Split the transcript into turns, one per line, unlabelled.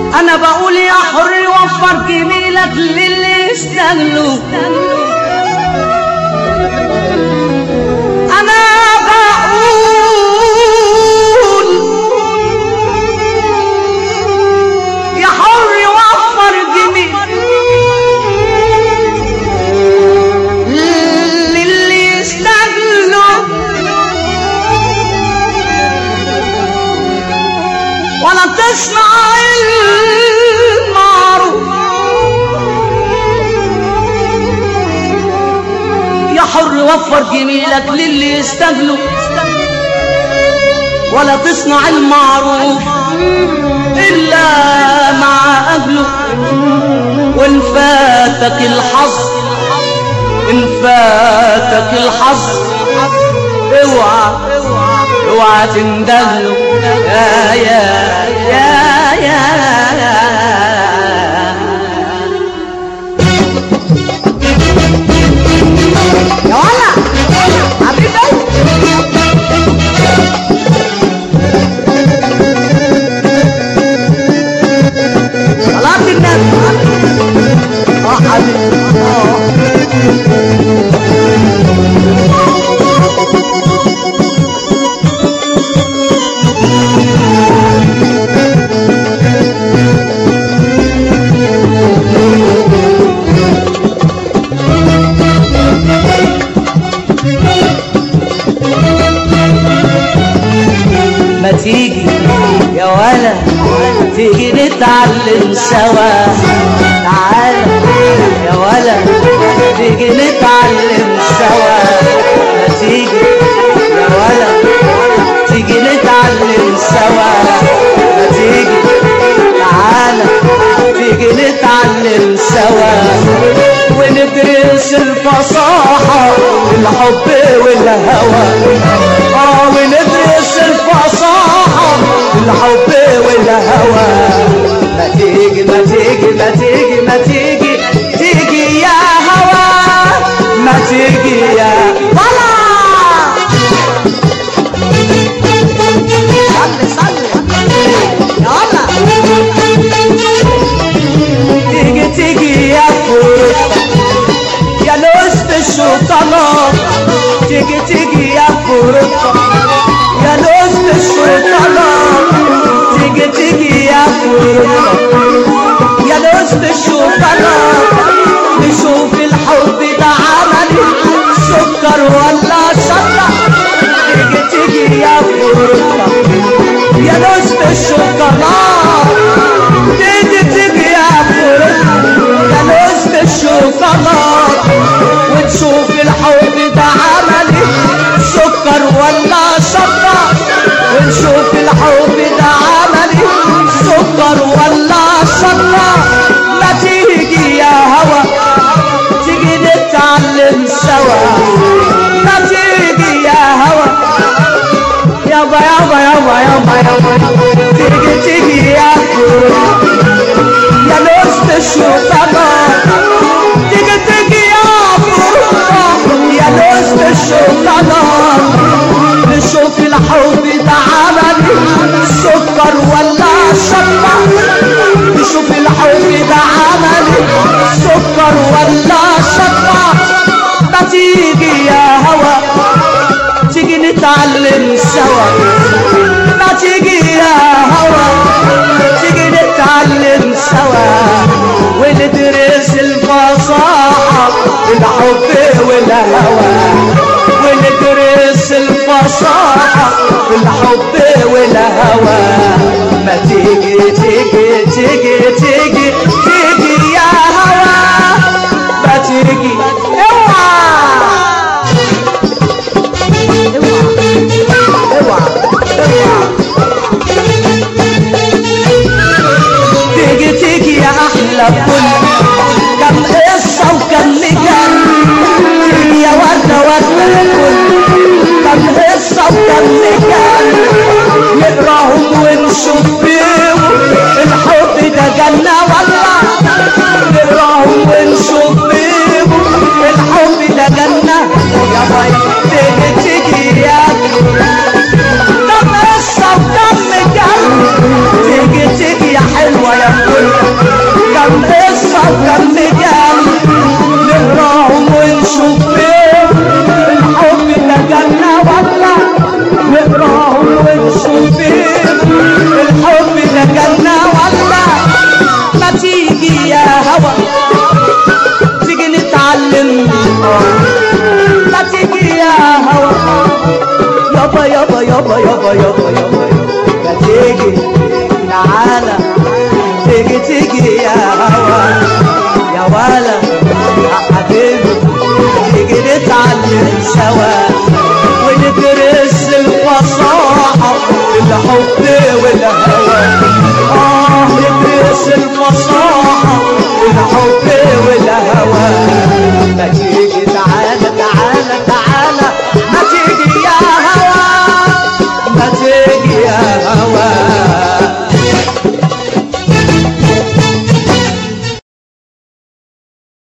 انا بقول يا حر وفر جميلك للي يستغلوا انا بقول يا حر وفر جميل للي يستغلوا ولا تصنع المعروف يا حر وفر جميلك للي يستغلوا ولا تصنع المعروف إلا مع أهله وإن فاتك الحظ إن فاتك الحظ اوعى اوعى تندهله يا يا يا يا, يا يا ولا حبيبي صلاة النبي اه حبيبي اه ما تيجي يا ولا تيجي نتعلم سوا تعال يا ولا تيجي نتعلم سوا ما تيجي يا ولا تيجي نتعلم سوا ما تيجي تعال تيجي نتعلم سوا وندرس الفصاحة الحب والهوى اه وندرس الفصاحة الحب والهوى ما تيجي ما تيجي ما تيجي ما تيجي تيجي يا هوى ما تيجي يا طلع صلي صلي يلا تيجي تيجي يا فرصة يا لوست الشوطنات تيجي تيجي يا فرصة يا لوست الشوطنات تيجي تيجي يا فرصة يا لوست الشوطنات نشوف الحب ده عمل سكر ولا شطة تيجي تيجي يا فرصة يا لوست الشوطنات تيجي تيجي يا فرصة يا لوست الشوطنات وتشوف الحب ده عمل سكر ولا شطة ونشوف الحب ده عمل سكر ولا شطة ما تيجي يا هوا تيجي نتعلم سوا ما تيجي يا هوا يابا يابا يابا يابا يابا تيجي تيجي يا كورة يا لوست الشوطنات تيجي تيجي يا كورة يا لوست الشوطنات نشوف الحب ده عمل سكر ولا شطة نشوف الحب ده عمل سكر ولا شطة ما تيجي يا هوا تيجي نتعلم سوا ما تيجي يا هوا تيجي نتعلم سوا وندرس الفصاحة الحب والهوى وندرس الفصاحة الحب والهوى ما تيجي تيجي تيجي تيجي تيجي يا هوا ما تيجي اوعى اوعى اوعى تيجي تيجي يا احلى كل كم قصه وكم نجم تيجي يا ورده ورده الكل كم قصه وكم نجم نقراهم ونشوف فيهم الحب ده جنه ولا تيجي يا هوا يابا يابا يابا يابا يابا يابا ما تيجي تعالى تيجي تيجي يا هوا يا ولا يا حبيبي تيجي نتعلم سوا وندرس الفصاحة الحب والهوى آه ندرس الفصاحة